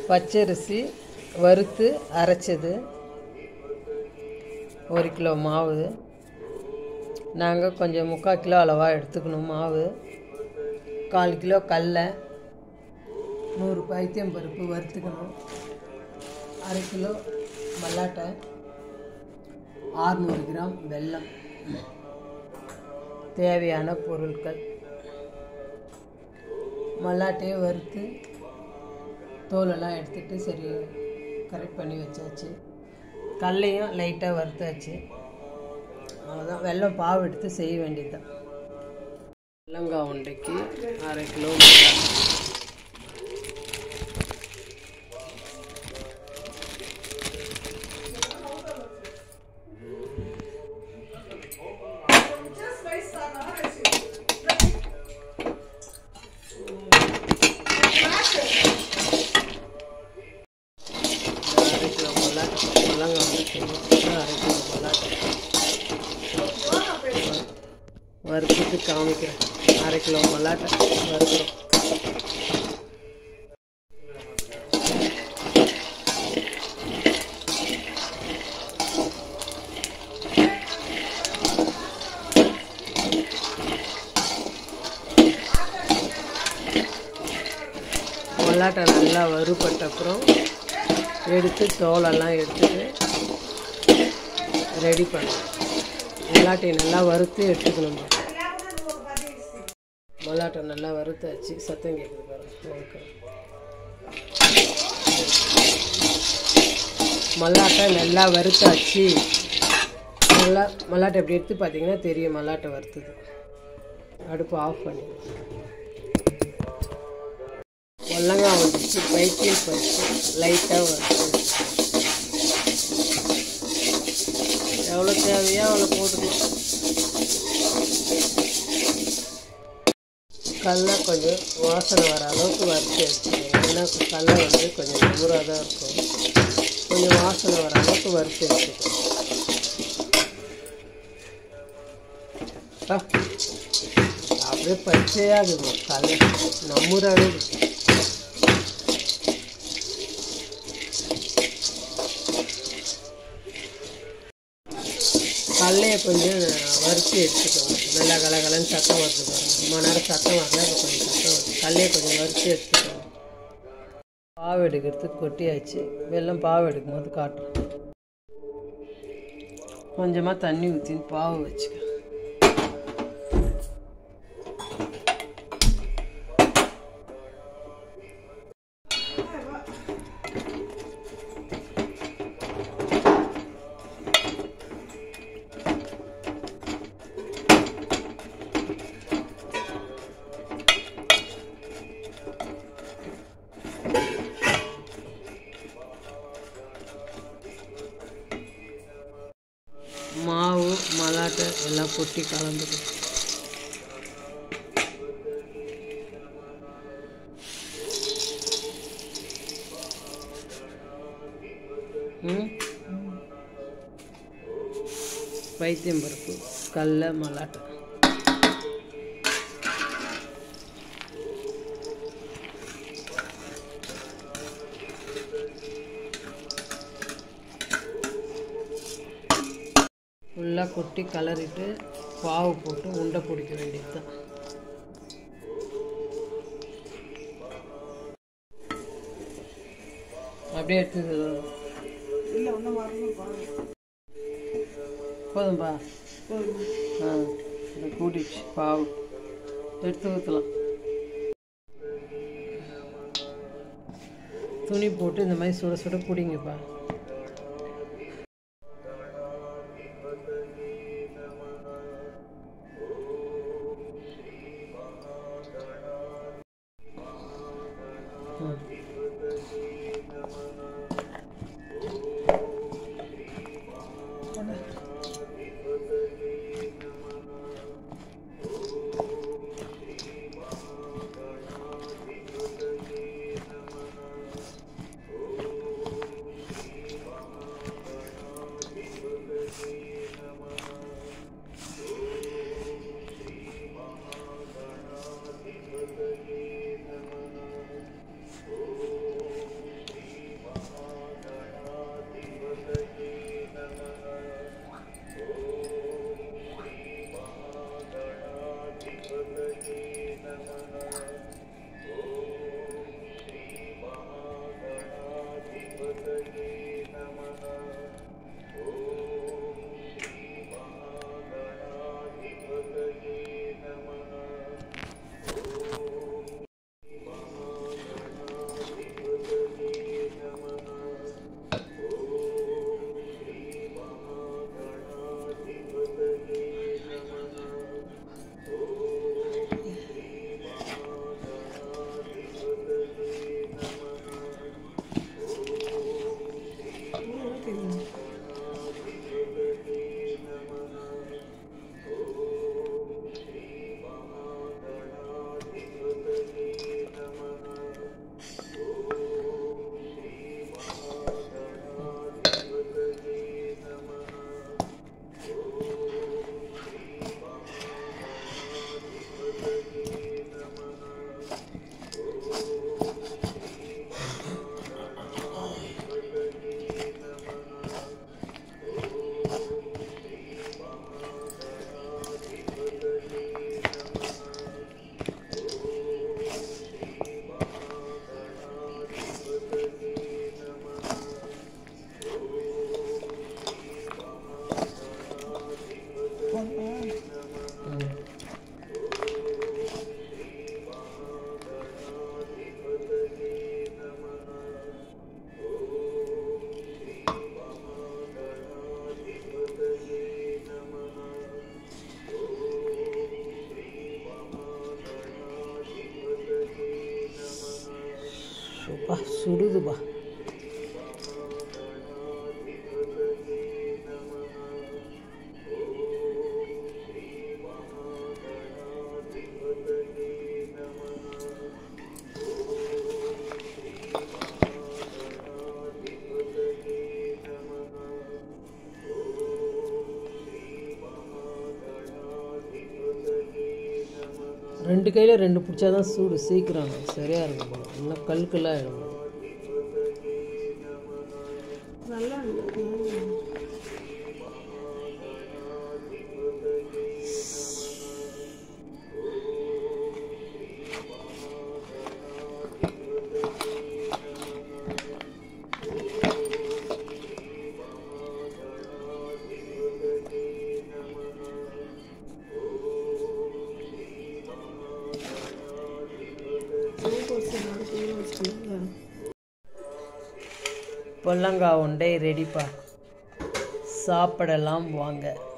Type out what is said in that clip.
பச்சரிசி வறுத்து அரைச்சது ஒரு கிலோ மாவு நாங்கள் கொஞ்சம் முக்கால் கிலோ அளவாக எடுத்துக்கணும் மாவு கால் கிலோ கடல நூறு பைத்தியம் பருப்பு வறுத்துக்கணும் அரை கிலோ மல்லாட்டை ஆறுநூறு கிராம் வெல்லம் தேவையான பொருட்கள் மல்லாட்டையை வறுத்து தோலெல்லாம் எடுத்துட்டு சரி கரெக்ட் பண்ணி வச்சாச்சு கடலையும் லைட்டாக வறுத்தாச்சு அவ்வளோதான் வெல்லம் பாவு எடுத்து செய்ய வேண்டியது தான் வெள்ளங்காய் உண்டைக்கு அரை கிலோ வெல்லம். அரை கிலோ மல்லாட்டை வெள்ளங்காய் உண்டை செய்யணும் அரை கிலோ மல்லாட்டை வறுத்துட்டு காமிக்கிறேன் அரை கிலோ மல்லாட்டை வறுக்கிறோம் மல்லாட்டை நல்லா வறுபட்ட அப்புறம் எடுத்து தோலெல்லாம் எடுத்துட்டு ரெடி பண்ணணும் மல்லாட்டையை நல்லா வறுத்து எடுத்துக்கணும் மல்லாட்டை நல்லா வறுத்தாச்சு சத்தம் கேட்குது பாருங்க ஓகே மல்லாட்டை நல்லா வறுத்தாச்சு நல்லா மல்லாட்டை எப்படி எடுத்து பார்த்தீங்கன்னா தெரியும் மல்லாட்டை வறுத்தது அடுப்பு ஆஃப் பண்ணி வெள்ளங்காய் வந்துச்சு பைத்தியம் பறிச்சு லைட்டாக வறுத்து எவ்வளோ தேவையோ அவ்வளோ போட்டுக்கலாம் கடல கொஞ்சம் வாசனை வர அளவுக்கு வறுத்து எடுத்துக்கணும் ஏன்னா கடல வந்து கொஞ்சம் நூறாக தான் இருக்கும் கொஞ்சம் வாசனை வர அளவுக்கு வறுத்து எடுத்துக்கணும் அப்பா, அப்படியே பச்சையாகுது கடல நம்மூறாவே இருக்கு கடலையை கொஞ்சம் வறுத்து எடுத்துக்கோங்க நல்லா கலகலன்னு சத்தம் வருது பாருங்க ரொம்ப நேரம் சத்தம் வரல இப்போ கொஞ்சம் சத்தம் வருது கடலையை கொஞ்சம் வறுத்து எடுத்துக்கோங்க பாவு எடுக்கிறதுக்கு கொட்டியாச்சு வெல்லம் பாவு எடுக்கும் போது காட்டுறேன் கொஞ்சமாக தண்ணி ஊற்றி பாவு வச்சுக்க மாவு மலாட்டை எல்லாம் கொட்டி கலந்துக்கணும் ம் பைத்தியம் பருப்பு கடல மலாட்டை ஃபுல்லாக கொட்டி கலரிட்டு பாவு போட்டு உண்டை பிடிக்க வேண்டியது தான் அப்படியே எடுத்து போதும்பா ஆ இதை கூட்டிச்சு பாவு எடுத்து ஊற்றலாம் துணி போட்டு இந்த மாதிரி சுட சுட பிடிங்கப்பா ம் அப்பா சுடுதுப்பா ரெண்டு கையில் ரெண்டு பிடிச்சாதான் சூடு சீக்கிரம் சரியாக இருக்கும் போல இல்லை கல் கல்லாக ஆகிடும் நல்லா இருக்கு பொல்லங்காய் உண்டை ரெடிப்பா சாப்பிடலாம் வாங்க